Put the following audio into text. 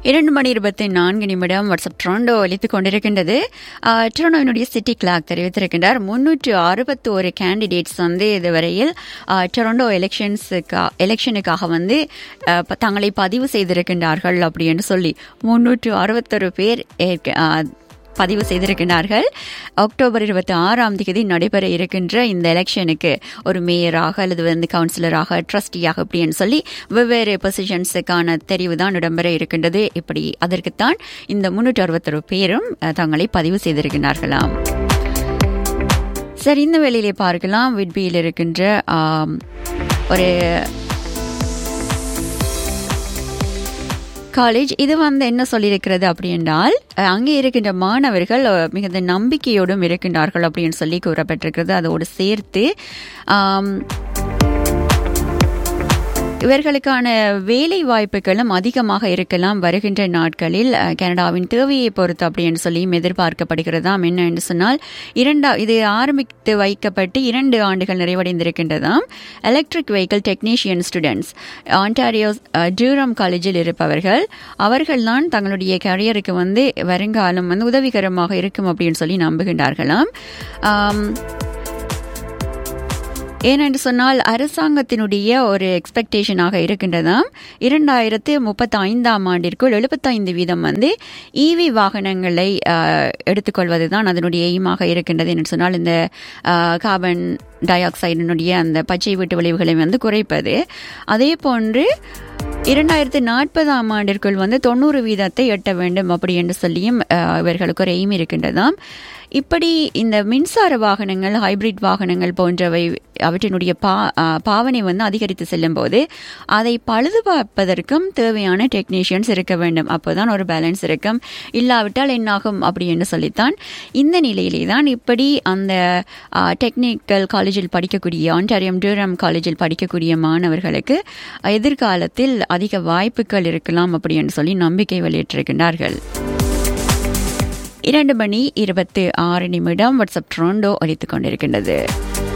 இரண்டு மணி இருபத்தி நான்கு நிமிடம் வாட்ஸ்அப் ட்ரோண்டோ அளித்துக் கொண்டிருக்கின்றது ஆஹ், டொரண்டோவினுடைய சிட்டி கிளாக் தெரிவித்திருக்கின்றார் முன்னூற்று அறுபத்தி ஒரு கேண்டிடேட்ஸ் வந்து இதுவரையில் ஆஹ், டொரண்டோ எலெக்ஷன்ஸுக்கா எலெக்ஷனுக்காக வந்து ஆஹ், ப- தங்களை பதிவு செய்திருக்கின்றார்கள் அப்படின்னு சொல்லி முன்னூற்று அறுபத்தொரு பேர் ஏற்க- ஆஹ், பதிவு செய்திருக்கிறார்கள் அக்டோபர் இருபத்தி ஆறாம் தேதி நடைபெற இருக்கின்ற இந்த எலெக்ஷனுக்கு ஒரு மேயராக அல்லது வந்து கவுன்சிலராக ட்ரஸ்டியாக அப்படின்னு சொல்லி வெவ்வேறு பொசிஷன்ஸுக்கான தெரிவு தான் இடம்பெற இருக்கின்றது இப்படி அதற்குத்தான் இந்த முன்னூற்றி அறுபத்தொரு பேரும் அஹ், தங்களை பதிவு செய்திருக்கிறார்களாம் சரி இந்த வேளையிலே பார்க்கலாம் விட்பியில் இருக்கின்ற ஆம், ஒரு காலேஜ் இது வந்து என்ன சொல்லியிருக்கிறது அப்படி என்றால் அஹ், அங்கே இருக்கின்ற மாணவர்கள் அஹ், மிகுந்த நம்பிக்கையோடும் இருக்கின்றார்கள் அப்படின்னு சொல்லி கூறப்பட்டிருக்கிறது அதோடு சேர்த்து ஆம், இவர்களுக்கான வேலை வாய்ப்புகளும் அதிகமாக இருக்கலாம் வருகின்ற நாட்களில் அஹ், கனடாவின் தேவையை பொறுத்து அப்படின்னு சொல்லியும் எதிர்பார்க்கப்படுகிறதாம் என்ன என்று சொன்னால் இரண்டா இது ஆரம்பித்து வைக்கப்பட்டு இரண்டு ஆண்டுகள் நிறைவடைந்திருக்கின்றதாம் electric vehicle technician students Ontario Durham காலேஜில் இருப்பவர்கள் அவர்கள்தான் தங்களுடைய கரியருக்கு வந்து வருங்காலம் வந்து உதவிகரமாக இருக்கும் அப்படின்னு சொல்லி நம்புகின்றார்களாம் ஆம், ஏனென்று சொன்னால் அரசாங்கத்தினுடைய ஒரு எக்ஸ்பெக்டேஷனாக இருக்கின்றதாம் இரண்டாயிரத்து முப்பத்தி ஐந்தாம் ஆண்டிற்குள் எழுபத்தைந்து வீதம் வந்து இவி வாகனங்களை ஆஹ், எடுத்துக்கொள்வது தான் அதனுடைய எய்மாக இருக்கின்றது என்று சொன்னால் இந்த ஆஹ், கார்பன் டை ஆக்சைடினுடைய அந்த பச்சை வீட்டு விளைவுகளை வந்து குறைப்பது அதே போன்று இரண்டாயிரத்து நாற்பதாம் ஆண்டிற்குள் வந்து தொண்ணூறு வீதத்தை எட்ட வேண்டும் அப்படி என்று சொல்லியும் ஆஹ், இவர்களுக்கு ஒரு எய்ம் இருக்கின்றதாம் இப்படி இந்த மின்சார வாகனங்கள் ஹைபிரிட் வாகனங்கள் போன்றவை அவற்றினுடைய பா ஆஹ், பாவனை வந்து அதிகரித்து செல்லும் போது அதை பழுது பார்ப்பதற்கும் தேவையான டெக்னீஷியன்ஸ் இருக்க வேண்டும் அப்போதான் ஒரு பேலன்ஸ் இருக்கும் இல்லாவிட்டால் என்னாகும் அப்படி என்று சொல்லித்தான் இந்த நிலையிலே தான் இப்படி அந்த டெக்னிக்கல் காலேஜில் படிக்கக்கூடிய ஆன்டாரியம் டியூரம் காலேஜில் படிக்கக்கூடிய மாணவர்களுக்கு எதிர்காலத்தில் அதிக வாய்ப்புகள் இருக்கலாம் அப்படி என்று சொல்லி நம்பிக்கை வெளியிட்டிருக்கின்றார்கள் இரண்டு மணி இருபத்தி ஆறு நிமிடம் வாட்ஸ்அப் ட்ரோண்டோ ஒலித்துக் கொண்டிருக்கின்றது